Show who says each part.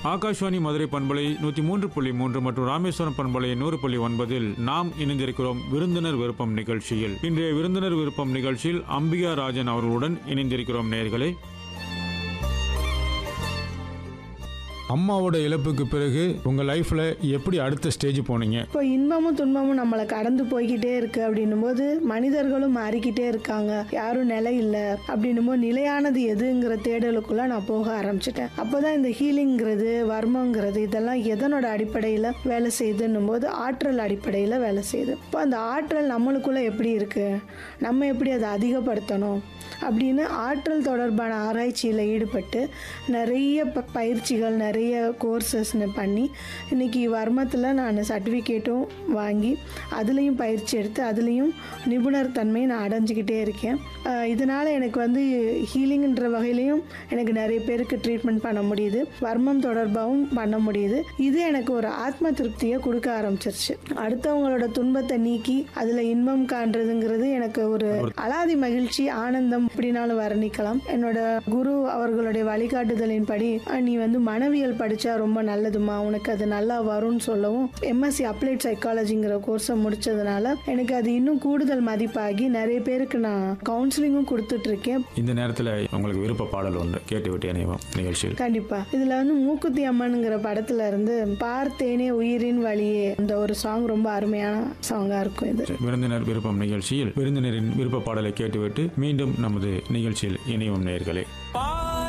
Speaker 1: ஆகாஷ்வாணி மதுரை பண்பலை நூற்றி மூன்று புள்ளி மூன்று மற்றும் ராமேஸ்வரம் பண்பலை நூறு புள்ளி ஒன்பதில் நாம் இணைந்திருக்கிறோம் விருந்தினர் விருப்பம் நிகழ்ச்சியில் இன்றைய விருந்தினர் விருப்பம் நிகழ்ச்சியில் அம்பிகா ராஜன் அவர்களுடன் இணைந்திருக்கிறோம் நேயர்களே அம்மாவோட இழப்புக்கு பிறகு உங்க லைஃப்ல எப்படி அடுத்த ஸ்டேஜ் போனீங்க
Speaker 2: இப்போ இன்பமும் துன்பமும் நம்மளை கடந்து போய்கிட்டே இருக்கு அப்படின்னும் போது மனிதர்களும் மாறிக்கிட்டே இருக்காங்க யாரும் நிலை இல்லை அப்படின்னும் போது நிலையானது எதுங்கிற தேடலுக்குள்ள நான் போக ஆரம்பிச்சிட்டேன் அப்போதான் இந்த ஹீலிங்கிறது வர்மங்கிறது இதெல்லாம் எதனோட அடிப்படையில் வேலை செய்யுதுன்னும் போது ஆற்றல் அடிப்படையில் வேலை செய்யுது இப்போ அந்த ஆற்றல் நம்மளுக்குள்ள எப்படி இருக்கு நம்ம எப்படி அதை அதிகப்படுத்தணும் அப்படின்னு ஆற்றல் தொடர்பான ஆராய்ச்சியில் ஈடுபட்டு நிறைய ப பயிற்சிகள் நிறைய கோர்சஸ்னு பண்ணி இன்னைக்கு வர்மத்தில் நான் சர்டிஃபிகேட்டும் வாங்கி அதுலேயும் பயிற்சி எடுத்து அதுலேயும் நிபுணர் தன்மையை நான் அடைஞ்சிக்கிட்டே இருக்கேன் அஹ் இதனால எனக்கு வந்து ஹீலிங்ன்ற வகையிலையும் எனக்கு நிறைய பேருக்கு ட்ரீட்மெண்ட் பண்ண முடியுது வர்மம் தொடர்பாகவும் பண்ண முடியுது இது எனக்கு ஒரு ஆத்ம திருப்தியை கொடுக்க ஆரம்பிச்சிருச்சு அடுத்தவங்களோட துன்பத்தை நீக்கி அதில் இன்பம் காண்றதுங்கிறது எனக்கு ஒரு அலாதி மகிழ்ச்சி ஆனந்தம் எப்படினாலும் வர்ணிக்கலாம் என்னோட குரு அவர்களுடைய வழிகாட்டுதலின்படி "அஹ், நீ வந்து மனவியல் படிச்சா ரொம்ப நல்லதுமா உனக்கு அது நல்லா வரும்னு சொல்லவும் எம்எஸ்சி அப்ளைட் சைக்காலஜிங்கிற கோர்ஸை முடிச்சதுனால எனக்கு அது இன்னும் கூடுதல் மதிப்பாகி நிறைய பேருக்கு நான் கவுன்சிலிங்கும் கொடுத்துட்டு இருக்கேன்
Speaker 1: இந்த நேரத்தில் உங்களுக்கு விருப்ப பாடல் ஒன்று கேட்டு விட்டு இணைவோம் நிகழ்ச்சியில்
Speaker 2: கண்டிப்பா இதுல வந்து மூக்குத்தி அம்மனுங்கிற படத்துல இருந்து பார்த்தேனே உயிரின் வழியே இந்த ஒரு சாங் ரொம்ப அருமையான சாங்கா இருக்கும் இது
Speaker 1: விருந்தினர் விருப்பம் நிகழ்ச்சியில் விருந்தினரின் விருப்ப பாடலை கேட்டுவிட்டு மீண்டும் நமது நிகழ்ச்சியில் இணையும் நேயர்களே
Speaker 3: பா